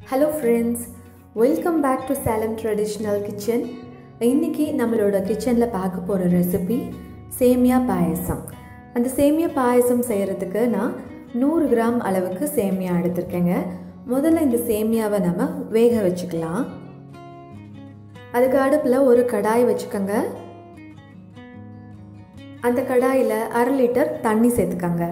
hello friends welcome back to Salem traditional kitchen இன்னைக்கு நம்மளோட கிச்சனில் பார்க்க போகிற ரெசிபி சேமியா பாயசம் அந்த சேமியா பாயசம் செய்கிறதுக்கு நான் நூறு கிராம் அளவுக்கு சேமியா எடுத்திருக்கேங்க முதல்ல இந்த சேமியாவை நம்ம வேக வச்சுக்கலாம் அதுக்கு அடுப்பில் ஒரு கடாய் வச்சுக்கோங்க அந்த கடாயில் அரை லிட்டர் தண்ணி சேர்த்துக்கோங்க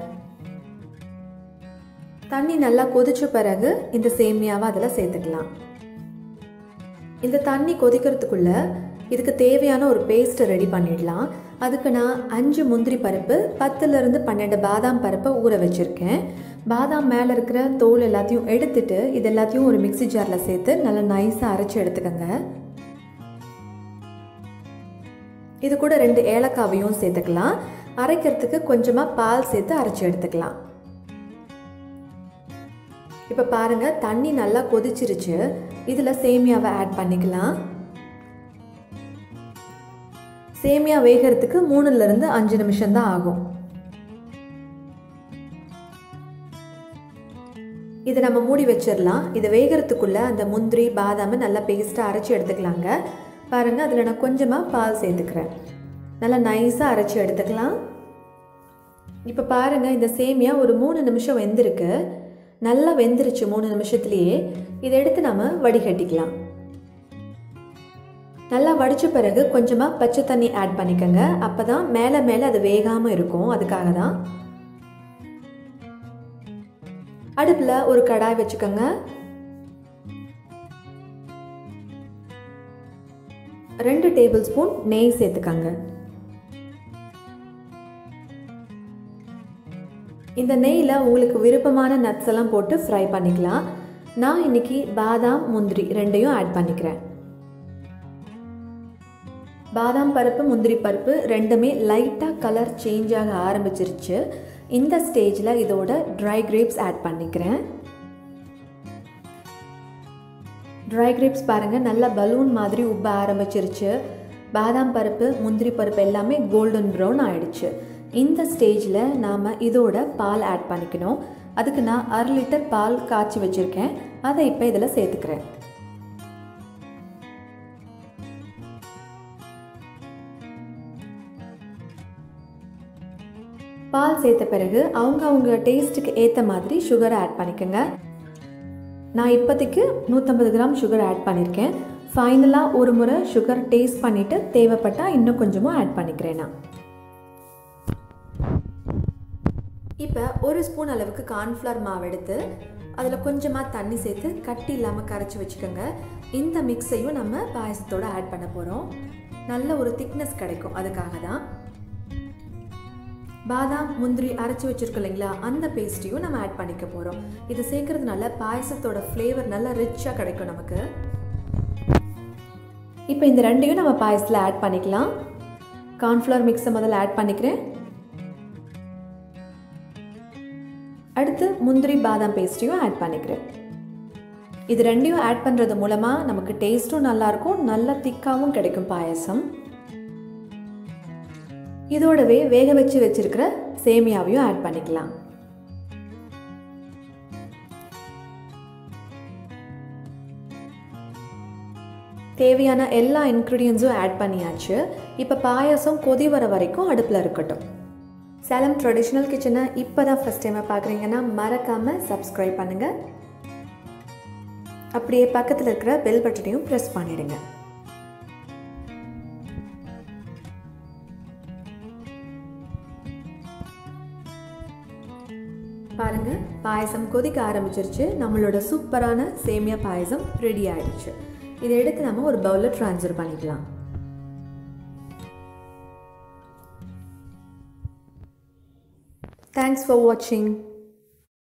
தண்ணி நல்லா கொதிச்ச பிறகு இந்த சேமியாவை அதில் சேர்த்துக்கலாம் இந்த தண்ணி கொதிக்கிறதுக்குள்ள இதுக்கு தேவையான ஒரு பேஸ்ட்டை ரெடி பண்ணிடலாம் அதுக்கு நான் அஞ்சு முந்திரி பருப்பு பத்துலேருந்து பன்னெண்டு பாதாம் பருப்பை ஊற வச்சுருக்கேன் பாதாம் மேலே இருக்கிற தோல் எல்லாத்தையும் எடுத்துட்டு இது எல்லாத்தையும் ஒரு மிக்சி ஜாரில் சேர்த்து நல்லா நைஸாக அரைச்சி எடுத்துக்கோங்க இது கூட ரெண்டு ஏலக்காவையும் சேர்த்துக்கலாம் அரைக்கிறதுக்கு கொஞ்சமாக பால் சேர்த்து அரைச்சி எடுத்துக்கலாம் இப்போ பாருங்கள் தண்ணி நல்லா கொதிச்சிருச்சு இதில் சேமியாவை ஆட் பண்ணிக்கலாம் சேமியா வேகிறதுக்கு மூணுலேருந்து அஞ்சு நிமிஷம் தான் ஆகும் இதை நம்ம மூடி வச்சிடலாம் இதை வேகிறதுக்குள்ளே அந்த முந்திரி பாதாமை நல்லா பேஸ்ட்டாக அரைச்சி எடுத்துக்கலாங்க பாருங்கள் அதில் நான் கொஞ்சமாக பால் சேர்த்துக்கிறேன் நல்லா நைஸாக அரைச்சி எடுத்துக்கலாம் இப்போ பாருங்கள் இந்த சேமியா ஒரு மூணு நிமிஷம் வெந்திருக்கு நல்லா வெந்துருச்சு மூணு நிமிஷத்துலேயே இதை எடுத்து நம்ம வடிகட்டிக்கலாம் நல்லா வடித்த பிறகு கொஞ்சமாக பச்சை தண்ணி ஆட் பண்ணிக்கோங்க அப்போ தான் மேலே மேலே அது வேகாமல் இருக்கும் அதுக்காக தான் அடுப்பில் ஒரு கடாய் வச்சுக்கோங்க ரெண்டு டேபிள் ஸ்பூன் நெய் சேர்த்துக்கோங்க இந்த நெய்யில் உங்களுக்கு விருப்பமான நட்ஸ் எல்லாம் போட்டு ஃப்ரை பண்ணிக்கலாம் நான் இன்னைக்கு பாதாம் முந்திரி ரெண்டையும் ஆட் பண்ணிக்கிறேன் பாதாம் பருப்பு முந்திரி பருப்பு ரெண்டுமே லைட்டாக கலர் சேஞ்ச் ஆக ஆரம்பிச்சிருச்சு இந்த ஸ்டேஜில் இதோட ட்ரை கிரேப்ஸ் ஆட் பண்ணிக்கிறேன் ட்ரை கிரேப்ஸ் பாருங்கள் நல்லா பலூன் மாதிரி உப்ப ஆரம்பிச்சிருச்சு பாதாம் பருப்பு முந்திரி பருப்பு எல்லாமே கோல்டன் ப்ரௌன் ஆயிடுச்சு இந்த ஸ்டேஜில் நாம் இதோட பால் ஆட் பண்ணிக்கணும் அதுக்கு நான் அரை லிட்டர் பால் காய்ச்சி வச்சுருக்கேன் அதை இப்போ இதில் சேர்த்துக்கிறேன் பால் சேர்த்த பிறகு அவங்க அவங்க டேஸ்ட்டுக்கு ஏற்ற மாதிரி சுகரை ஆட் பண்ணிக்கோங்க நான் இப்போதைக்கு நூற்றம்பது கிராம் சுகர் ஆட் பண்ணியிருக்கேன் ஃபைனலாக ஒரு முறை சுகர் டேஸ்ட் பண்ணிவிட்டு தேவைப்பட்டால் இன்னும் கொஞ்சமும் ஆட் பண்ணிக்கிறேன் நான் இப்போ ஒரு ஸ்பூன் அளவுக்கு கார்ன்ஃப்ளவர் மாவு எடுத்து அதில் கொஞ்சமாக தண்ணி சேர்த்து கட்டி இல்லாமல் கரைச்சி வச்சுக்கோங்க இந்த மிக்ஸையும் நம்ம பாயசத்தோடு ஆட் பண்ண போகிறோம் நல்ல ஒரு திக்னஸ் கிடைக்கும் அதுக்காக தான் பாதாம் முந்திரி அரைச்சி வச்சுருக்கோம் இல்லைங்களா அந்த பேஸ்ட்டையும் நம்ம ஆட் பண்ணிக்க போகிறோம் இது சேர்க்கறதுனால பாயசத்தோட ஃப்ளேவர் நல்லா ரிச்சாக கிடைக்கும் நமக்கு இப்போ இந்த ரெண்டையும் நம்ம பாயசத்தில் ஆட் பண்ணிக்கலாம் கார்ன்ஃப்ளவர் மிக்ஸை முதல்ல ஆட் பண்ணிக்கிறேன் அடுத்து முந்திரி பாதாம் பேஸ்ட்டையும் ஆட் பண்ணிக்கிறேன் இது ரெண்டையும் ஆட் பண்ணுறது மூலமாக நமக்கு டேஸ்ட்டும் நல்லாயிருக்கும் நல்ல திக்காகவும் கிடைக்கும் பாயசம் இதோடவே வேக வச்சு வச்சிருக்கிற சேமியாவையும் ஆட் பண்ணிக்கலாம் தேவையான எல்லா இன்க்ரீடியன்ஸும் ஆட் பண்ணியாச்சு இப்போ பாயசம் கொதி வர வரைக்கும் அடுப்பில் இருக்கட்டும் சேலம் ட்ரெடிஷ்னல் கிச்சனை இப்போ தான் ஃபஸ்ட் டைமாக பார்க்குறீங்கன்னா மறக்காமல் சப்ஸ்கிரைப் பண்ணுங்கள் அப்படியே பக்கத்தில் இருக்கிற பெல் பட்டனையும் ப்ரெஸ் பண்ணிடுங்க பாருங்க பாயசம் கொதிக்க ஆரம்பிச்சிருச்சு நம்மளோட சூப்பரான சேமியா பாயசம் ரெடி ஆயிடுச்சு இதை எடுத்து நம்ம ஒரு பவுலில் ட்ரான்ஸ்ஃபர் பண்ணிக்கலாம் தேங்க்ஸ் ஃபார் வாட்சிங்